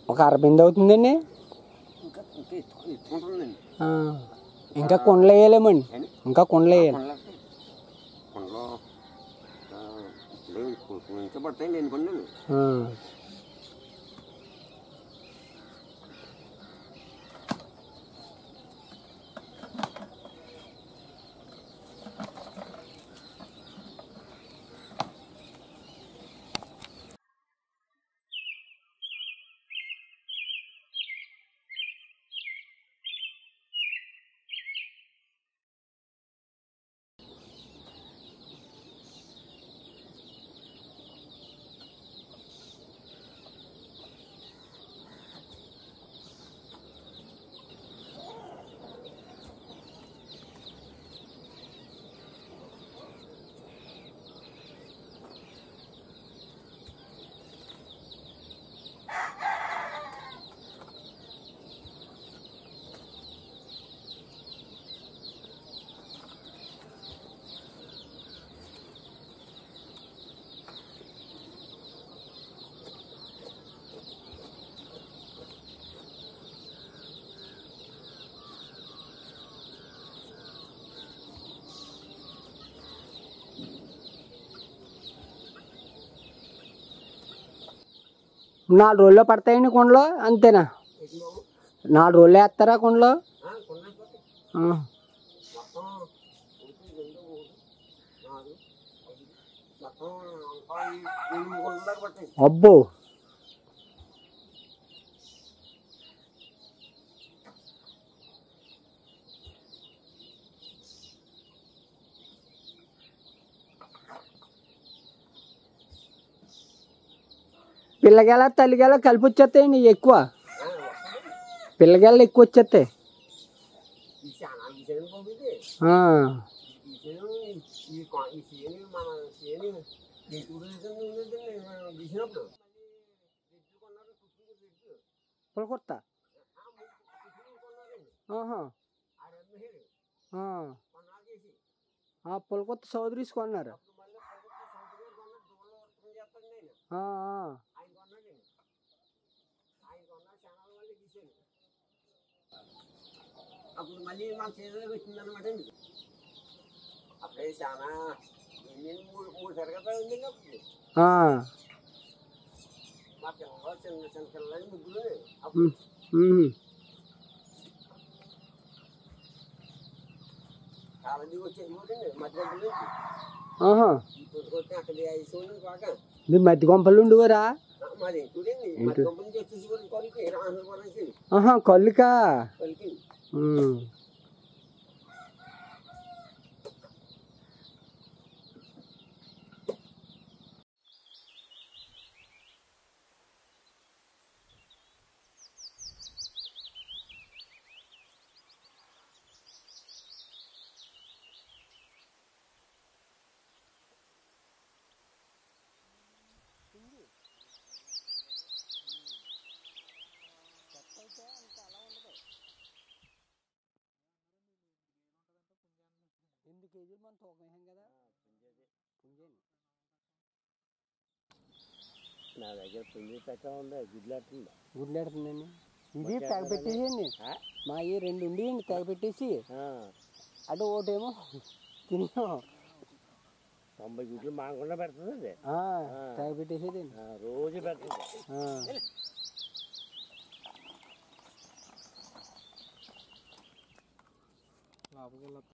ఒక అరబింది అవుతుందండి ఇంకా ఇంకా ఎత్తు ఎత్తుకుంటుందండి ఆ, ఇంకా కొండలు వేయాలేమండి ఏంటి? ఇంకా కొండలు వేయాలి కొండలు కొండలో ఆ, లేవు ఇప్పుడు ఇంకా పడతాయండి ఎన్ని కొండలు ఆ. నాలుగు రోజుల్లో పడతాయండి కొండలు అంతేనా ఎన్ని బాబు? నాలుగు రోజులు వేస్తారా కొండలు ఆ, కొండలు పోతాయి. ఆ. మొత్తం ఒకటి రెండు మూడు నాలుగు ఐదు మొత్తం ఇంకా ఈ ఎనిమిది కొండల దాకా పడతాయి అబ్బో పిల్లగెల తల్లిగెల కలిపి వచ్చేస్తాయండి ఎక్కువ ఆ, వస్తాయి. పిల్లగెల ఎక్కువ వచ్చేస్తాయి ఈ చాలా ఈ చేను బాబు ఇది ఆ. ఈ చేను ఈ కొ- ఈ చేను మన చేను ఎప్పుడు తీసినప్పుడు మళ్ళీ రెడ్లు కొన్నారు కుటుంబ రెడ్లు పులకొత్త ఆ, మూడు కుటుంబం కొన్నారండి ఆహా. ఆ రెండు హేరు ఆ. కొన్నారు చేసి ఆ పులకొత్త చౌదరీస్ కొన్నారు అప్పుడు మళ్ళీ ప్రభుత్వ సౌకర్యాలు కొన్నారు దూరంలో వర్తం చేస్తాను నేను ఆ, ఆ. ఆయన కొన్నాడండి ఆయన కొన్నారు చాలా మళ్ళీ తీసాను అప్పుడు మళ్ళీ మన చేతిలోకి వచ్చిందనమాట అండి అప్పుడే చాలా ఎన్ని మూడు మూడు తరగతి ఉందండి అప్పుడు ఆ. మా పిల్లలు చిన్న చిన్న పిల్లలు ముగ్గురు అప్పుడు ఉమ్. ఉమ్. చాలా దిగి వచ్చేది ఊరండి మధ్య మధ్య నుంచి ఆహా ఈ పొద్దుకొచ్చి అక్కడ ఐదు ఉంది బాగా మీ మధ్య గొంపలు ఉండేవారా మాది చూడండి మధ్య గొప్ప నుంచి వచ్చేసి కూడా కొలికి రాహుల్ నుంచి ఆహా కళ్ళుకా కొలికి ఉమ్. ఎనిమిది కేజీలు మనం తూకం వేసాం కదా పుంజేని. నా దగ్గర పుంజి పెట్ట ఉంది గుడ్లాడుతుంది గుడ్లాడుతుందండి ఇది తెగ పెట్టేసేయండి మా ఈ రెండు ఉండేయండి తెగ పెట్టేసి అటు ఒకటేమో తినేమో తొంభై గుడ్లు మానకుండా పెడుతుంది అది ఆ, తెగ పెట్టేసేదండి ఆ, రోజు పెడుతుంది ఆ. లోపలికి వెళ్ళొస్తా